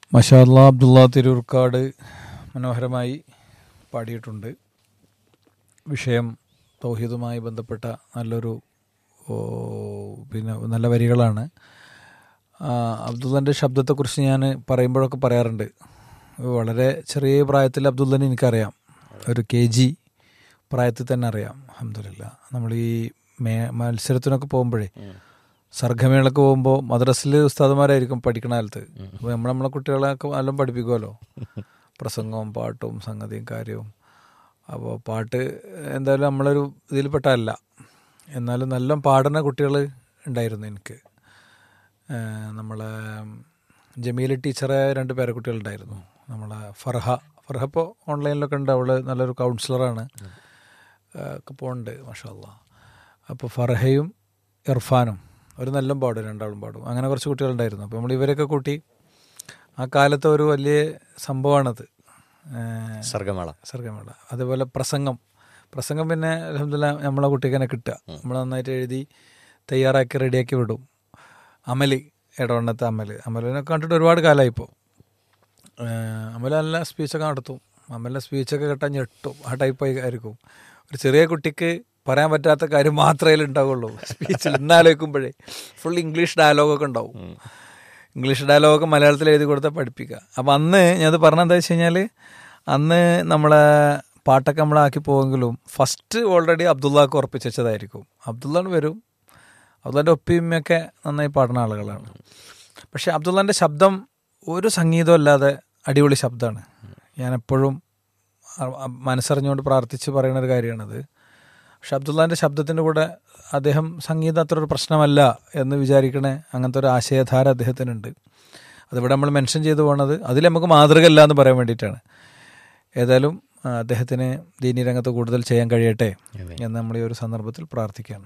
മഷാല്ല അബ്ദുള്ള തിരൂർക്കാട് മനോഹരമായി പാടിയിട്ടുണ്ട് വിഷയം തൗഹീദുമായി ബന്ധപ്പെട്ട നല്ലൊരു ഓ, പിന്നെ നല്ല വരികളാണ് ആ, അബ്ദുള്ളൻ്റെ ശബ്ദത്തെക്കുറിച്ച് ഞാൻ പറയുമ്പോഴൊക്കെ പറയാറുണ്ട് വളരെ ചെറിയ പ്രായത്തിൽ അബ്ദുള്ളനെ എനിക്കറിയാം ഒരു കെ ജി പ്രായത്തിൽ തന്നെ അറിയാം അഹമ്മദില്ല നമ്മൾ ഈ മേ മത്സരത്തിനൊക്കെ പോകുമ്പോഴേ സർഗമേളക്ക് പോകുമ്പോൾ മദ്രസിൽ ഉസ്താദുമാരായിരിക്കും പഠിക്കണ കാലത്ത് അപ്പോൾ നമ്മൾ നമ്മളെ കുട്ടികളെയൊക്കെ എല്ലാം പഠിപ്പിക്കുമല്ലോ പ്രസംഗവും പാട്ടും സംഗതിയും കാര്യവും അപ്പോൾ പാട്ട് എന്തായാലും നമ്മളൊരു ഇതിൽപ്പെട്ടല്ല എന്നാലും നല്ല പാടുന്ന കുട്ടികൾ ഉണ്ടായിരുന്നു എനിക്ക് ഏഹ് നമ്മളെ ജമീല ടീച്ചറെ രണ്ട് പേരക്കുട്ടികളുണ്ടായിരുന്നു നമ്മളെ ഫർഹ ഫർഹ ഇപ്പോൾ ഓൺലൈനിലൊക്കെ ഉണ്ട് അവൾ നല്ലൊരു കൗൺസിലറാണ് ഏഹ് ഒക്കെ പോകുന്നുണ്ട് മാഷാല്ല അപ്പോൾ ഫർഹയും ഇർഫാനും ഒരു നല്ല പാടും രണ്ടാളും പാടും അങ്ങനെ കുറച്ച് കുട്ടികളുണ്ടായിരുന്നു അപ്പോൾ നമ്മൾ ഇവരൊക്കെ കൂട്ടി ആ കാലത്തെ ഒരു വലിയ സംഭവമാണത് ഏഹ് സർഗമേള സർഗമേള അതേപോലെ പ്രസംഗം പ്രസംഗം പിന്നെ അലഹമില്ല നമ്മളെ കുട്ടിക്ക് തന്നെ കിട്ടുക നമ്മൾ നന്നായിട്ട് എഴുതി തയ്യാറാക്കി റെഡിയാക്കി വിടും അമല് ഇടവണ്ണത്തെ അമല് അമലിനെ കണ്ടിട്ട് ഒരുപാട് കാലമായി ഇപ്പോൾ അമല നല്ല സ്പീച്ചൊക്കെ നടത്തും അമലിൻ്റെ സ്പീച്ചൊക്കെ കേട്ടാൽ ഞെട്ടും ആ ടൈപ്പ് ആയിരിക്കും ഒരു ചെറിയ കുട്ടിക്ക് പറയാൻ പറ്റാത്ത കാര്യം മാത്രമേ അതിൽ ഉണ്ടാവുള്ളൂ സ്പീച്ചിൽ ഇന്നാലോചിക്കുമ്പോഴേ ഫുൾ ഇംഗ്ലീഷ് ഡയലോഗൊക്കെ ഉണ്ടാവും ഇംഗ്ലീഷ് ഡയലോഗൊക്കെ മലയാളത്തിൽ എഴുതി കൊടുത്താൽ പഠിപ്പിക്കുക അപ്പം അന്ന് ഞാനത് പറഞ്ഞെന്താ വെച്ച് കഴിഞ്ഞാൽ അന്ന് നമ്മളെ പാട്ടൊക്കെ നമ്മളാക്കി പോവെങ്കിലും ഫസ്റ്റ് ഓൾറെഡി അബ്ദുള്ളക്ക് ഉറപ്പിച്ച് വെച്ചതായിരിക്കും അബ്ദുള്ള വരും അബ്ദുള്ളൻ്റെ ഒപ്പിയമ്മയൊക്കെ നന്നായി പാടുന്ന ആളുകളാണ് പക്ഷെ അബ്ദുള്ളൻ്റെ ശബ്ദം ഒരു സംഗീതവും അല്ലാതെ അടിപൊളി ശബ്ദമാണ് ഞാൻ എപ്പോഴും അ- അ- മനസ്സറിഞ്ഞുകൊണ്ട് പ്രാർത്ഥിച്ച് പറയുന്ന ഒരു കാര്യമാണത് പക്ഷെ അബ്ദുള്ളാൻ്റെ ശബ്ദത്തിൻ്റെ കൂടെ അദ്ദേഹം സംഗീതം അത്ര ഒരു പ്രശ്നമല്ല എന്ന് വിചാരിക്കണേ അങ്ങനത്തെ ഒരു ആശയധാര അദ്ദേഹത്തിനുണ്ട് അതിവിടെ നമ്മൾ മെൻഷൻ ചെയ്തു പോണത് അതിൽ നമുക്ക് മാതൃക അല്ല എന്ന് പറയാൻ വേണ്ടിയിട്ടാണ് ഏതായാലും ആ, അദ്ദേഹത്തിന് ദീനി രംഗത്ത് കൂടുതൽ ചെയ്യാൻ കഴിയട്ടെ എന്ന് നമ്മൾ ഈ ഒരു സന്ദർഭത്തിൽ പ്രാർത്ഥിക്കുകയാണ്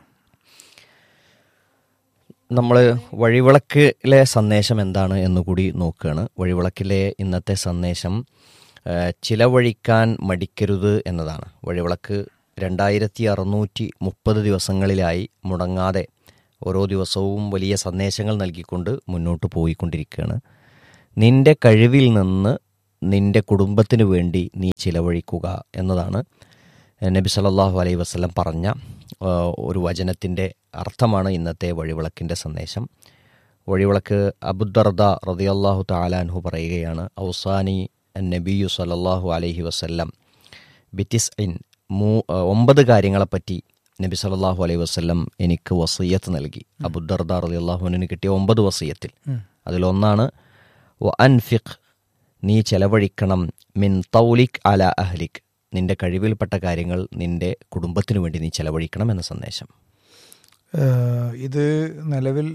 നമ്മൾ വഴിവിളക്കിലെ സന്ദേശം എന്താണ് എന്നുകൂടി നോക്കുകയാണ് വഴിവിളക്കിലെ ഇന്നത്തെ സന്ദേശം ആ, ചിലവഴിക്കാൻ മടിക്കരുത് എന്നതാണ് വഴിവിളക്ക് രണ്ടായിരത്തി അറുന്നൂറ്റി മുപ്പത് ദിവസങ്ങളിലായി മുടങ്ങാതെ ഓരോ ദിവസവും വലിയ സന്ദേശങ്ങൾ നൽകിക്കൊണ്ട് മുന്നോട്ട് പോയിക്കൊണ്ടിരിക്കുകയാണ് നിന്റെ കഴിവിൽ നിന്ന് നിന്റെ കുടുംബത്തിന് വേണ്ടി നീ ചിലവഴിക്കുക എന്നതാണ് നബി സല്ലല്ലാഹു അലൈഹി വസല്ലം പറഞ്ഞ ആ, ഒരു വചനത്തിൻ്റെ അർത്ഥമാണ് ഇന്നത്തെ വഴിവിളക്കിൻ്റെ സന്ദേശം വഴിവിളക്ക് അബുദർദ റതിയല്ലാഹു താലാൻഹു പറയുകയാണ് ഔസാനി നബിയു സല്ലല്ലാഹു അലൈഹി വസല്ലം ബിറ്റിസ് ഇൻ മൂ ആ, ഒമ്പത് കാര്യങ്ങളെപ്പറ്റി നബി സല്ലല്ലാഹു അലൈഹി വസല്ലം എനിക്ക് വസീയത്ത് നൽകി അബുദർദ റതിയല്ലാഹുവിന് കിട്ടിയ ഒമ്പത് വസീയത്തിൽ അതിലൊന്നാണ് വ അൻഫിഖ് നീ ചെലവഴിക്കണം മിൻ തൗലിക് അല അഹ്ലിക് നിന്റെ കഴിവിൽപ്പെട്ട കാര്യങ്ങൾ നിന്റെ കുടുംബത്തിനു വേണ്ടി നീ ചെലവഴിക്കണം എന്ന സന്ദേശം ഏഹ് ഇത് നിലവിൽ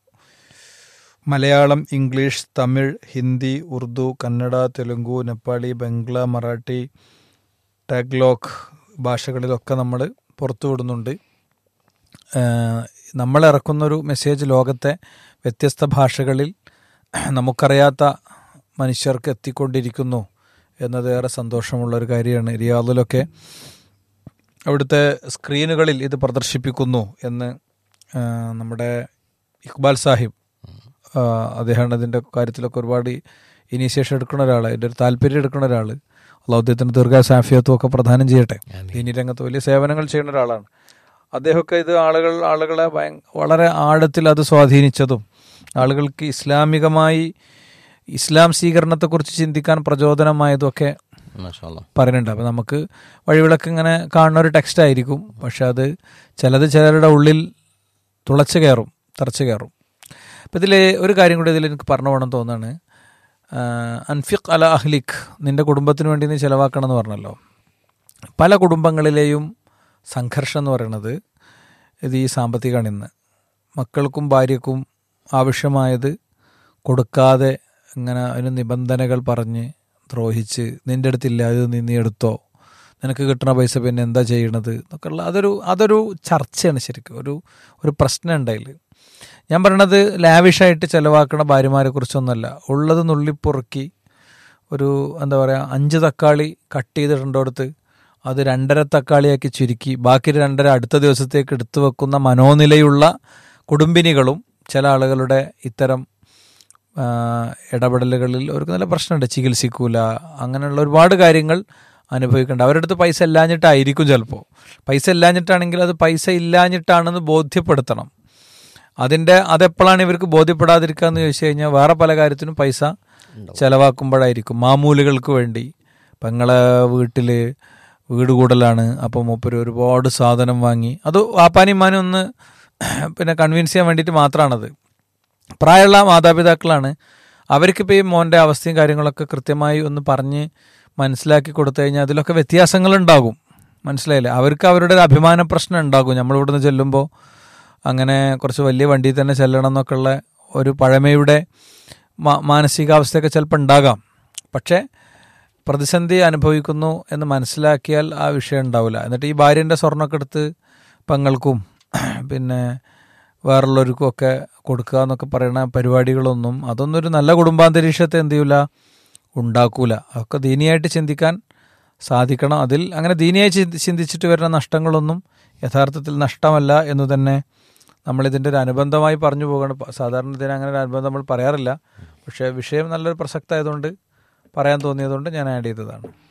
മലയാളം ഇംഗ്ലീഷ് തമിഴ് ഹിന്ദി ഉറുദു കന്നഡ തെലുങ്കു നേപ്പാളി ബംഗ്ല മറാഠി ടാഗ്ലോക്ക് ഭാഷകളിലൊക്കെ നമ്മൾ പുറത്തു വിടുന്നുണ്ട് ഏഹ് നമ്മൾ ഇറക്കുന്നൊരു മെസ്സേജ് ലോകത്തെ വ്യത്യസ്ത ഭാഷകളിൽ നമുക്കറിയാത്ത മനുഷ്യർക്ക് എത്തിക്കൊണ്ടിരിക്കുന്നു എന്നത് ഏറെ സന്തോഷമുള്ള ഒരു കാര്യമാണ് റിയാദിലൊക്കെ അവിടുത്തെ സ്ക്രീനുകളിൽ ഇത് പ്രദർശിപ്പിക്കുന്നു എന്ന് ആ, നമ്മുടെ ഇക്ബാൽ സാഹിബ് ആ, അദ്ദേഹമാണ് ഇതിൻ്റെ കാര്യത്തിലൊക്കെ ഒരുപാട് ഇനീഷ്യേഷൻ എടുക്കുന്ന ഒരാൾ അതിൻ്റെ ഒരു താല്പര്യം എടുക്കുന്ന ഒരാൾ അള്ളാഹുദ്ദീത്തിന് ദീർഘ സാഫിയത്വം ഒക്കെ പ്രദാനം ചെയ്യട്ടെ ഇനി രംഗത്ത് വലിയ സേവനങ്ങൾ ചെയ്യുന്ന ഒരാളാണ് അദ്ദേഹമൊക്കെ ഇത് ആളുകൾ ആളുകളെ ഭയ വളരെ ആഴത്തിൽ അത് സ്വാധീനിച്ചതും ആളുകൾക്ക് ഇസ്ലാമികമായി ഇസ്ലാം സ്വീകരണത്തെക്കുറിച്ച് ചിന്തിക്കാൻ പ്രചോദനമായതുമൊക്കെ മാഷാ അല്ലാ. പറയുന്നുണ്ട് അപ്പം നമുക്ക് വഴിവിളക്ക് ഇങ്ങനെ കാണുന്ന ഒരു ടെക്സ്റ്റ് ആയിരിക്കും പക്ഷെ അത് ചിലത് ചിലരുടെ ഉള്ളിൽ തുളച്ച് കയറും തറച്ച് കയറും അപ്പം ഇതിൽ ഒരു കാര്യം കൂടി ഇതിൽ എനിക്ക് പറഞ്ഞു പോകണം തോന്നുകയാണ് അൻഫിഖ് അല അഹ്ലിഖ് നിന്റെ കുടുംബത്തിന് വേണ്ടി നീ ചിലവാക്കണം എന്ന് പറഞ്ഞല്ലോ പല കുടുംബങ്ങളിലെയും സംഘർഷം എന്ന് പറയുന്നത് ഇത് ഈ സാമ്പത്തികമാണ് ഇന്ന് മക്കൾക്കും ഭാര്യക്കും ആവശ്യമായത് കൊടുക്കാതെ ഇങ്ങനെ അതിന് നിബന്ധനകൾ പറഞ്ഞ് ദ്രോഹിച്ച് നിൻ്റെ അടുത്തില്ല അത് നീ നീ എടുത്തോ നിനക്ക് കിട്ടുന്ന പൈസ പിന്നെ എന്താ ചെയ്യണത് എന്നൊക്കെയുള്ള അതൊരു അതൊരു ചർച്ചയാണ് ശരിക്കും ഒരു ഒരു പ്രശ്നം ഉണ്ടായില്ല ഞാൻ പറയണത് ലാവിഷായിട്ട് ചിലവാക്കുന്ന ഭാര്യമാരെ കുറിച്ചൊന്നുമല്ല ഉള്ളത് നുള്ളിപ്പൊറുക്കി ഒരു എന്താ പറയുക അഞ്ച് തക്കാളി കട്ട് ചെയ്തിട്ടുണ്ടോടത്ത് അത് രണ്ടര തക്കാളിയാക്കി ചുരുക്കി ബാക്കി രണ്ടര അടുത്ത ദിവസത്തേക്ക് എടുത്തു വെക്കുന്ന മനോനിലയുള്ള കുടുംബിനികളും ചില ആളുകളുടെ ഇത്തരം ആ, ഇടപെടലുകളിൽ അവർക്ക് നല്ല പ്രശ്നമുണ്ട് ചികിത്സിക്കൂല അങ്ങനെയുള്ള ഒരുപാട് കാര്യങ്ങൾ അനുഭവിക്കേണ്ട അവരുടെ അടുത്ത് പൈസ ഇല്ലാഞ്ഞിട്ടായിരിക്കും ചിലപ്പോൾ പൈസ ഇല്ലാഞ്ഞിട്ടാണെങ്കിൽ അത് പൈസ ഇല്ലാഞ്ഞിട്ടാണെന്ന് ബോധ്യപ്പെടുത്തണം അതിൻ്റെ അതെപ്പോഴാണ് ഇവർക്ക് ബോധ്യപ്പെടാതിരിക്കുക എന്ന് ചോദിച്ചു കഴിഞ്ഞാൽ വേറെ പല കാര്യത്തിനും പൈസ ചിലവാക്കുമ്പോഴായിരിക്കും മാമൂലുകൾക്ക് വേണ്ടി പെങ്ങളെ വീട്ടിൽ വീട് കൂടലാണ് അപ്പോൾ മൂപ്പര് ഒരുപാട് സാധനം വാങ്ങി അത് വാപ്പാനിമാനും ഒന്ന് പിന്നെ കൺവിൻസ് ചെയ്യാൻ വേണ്ടിയിട്ട് മാത്രമാണത് പ്രായമുള്ള മാതാപിതാക്കളാണ് അവർക്കിപ്പോൾ ഈ മോൻ്റെ അവസ്ഥയും കാര്യങ്ങളൊക്കെ കൃത്യമായി ഒന്ന് പറഞ്ഞ് മനസ്സിലാക്കി കൊടുത്തു കഴിഞ്ഞാൽ അതിലൊക്കെ വ്യത്യാസങ്ങളുണ്ടാകും മനസ്സിലായില്ലേ അവർക്ക് അവരുടെ ഒരു അഭിമാന പ്രശ്നം ഉണ്ടാകും നമ്മളിവിടെ നിന്ന് ചെല്ലുമ്പോൾ അങ്ങനെ കുറച്ച് വലിയ വണ്ടിയിൽ തന്നെ ചെല്ലണം എന്നൊക്കെയുള്ള ഒരു പഴമയുടെ മാ- മാനസികാവസ്ഥയൊക്കെ ചിലപ്പോൾ ഉണ്ടാകാം പക്ഷേ പ്രതിസന്ധി അനുഭവിക്കുന്നു എന്ന് മനസ്സിലാക്കിയാൽ ആ വിഷയം ഉണ്ടാവില്ല എന്നിട്ട് ഈ ഭാര്യൻ്റെ സ്വർണ്ണമൊക്കെ എടുത്ത് പെങ്ങൾക്കും പിന്നെ വേറുള്ളവർക്കും ഒക്കെ കൊടുക്കുക എന്നൊക്കെ പറയുന്ന പരിപാടികളൊന്നും അതൊന്നും ഒരു നല്ല കുടുംബാന്തരീക്ഷത്തെ എന്ത് ചെയ്യൂല ഉണ്ടാക്കൂല അതൊക്കെ ദീനിയായിട്ട് ചിന്തിക്കാൻ സാധിക്കണം അതിൽ അങ്ങനെ ദീനിയായി ചിന്തി- ചിന്തിച്ചിട്ട് വരുന്ന നഷ്ടങ്ങളൊന്നും യഥാർത്ഥത്തിൽ നഷ്ടമല്ല എന്ന് തന്നെ നമ്മളിതിൻ്റെ ഒരു അനുബന്ധമായി പറഞ്ഞു പോകണം പ- സാധാരണ ഇതിന് അങ്ങനെ ഒരു അനുബന്ധം നമ്മൾ പറയാറില്ല പക്ഷേ വിഷയം നല്ലൊരു പ്രസക്തമായതുകൊണ്ട് പറയാൻ തോന്നിയതുകൊണ്ട് ഞാൻ ആഡ് ചെയ്തതാണ്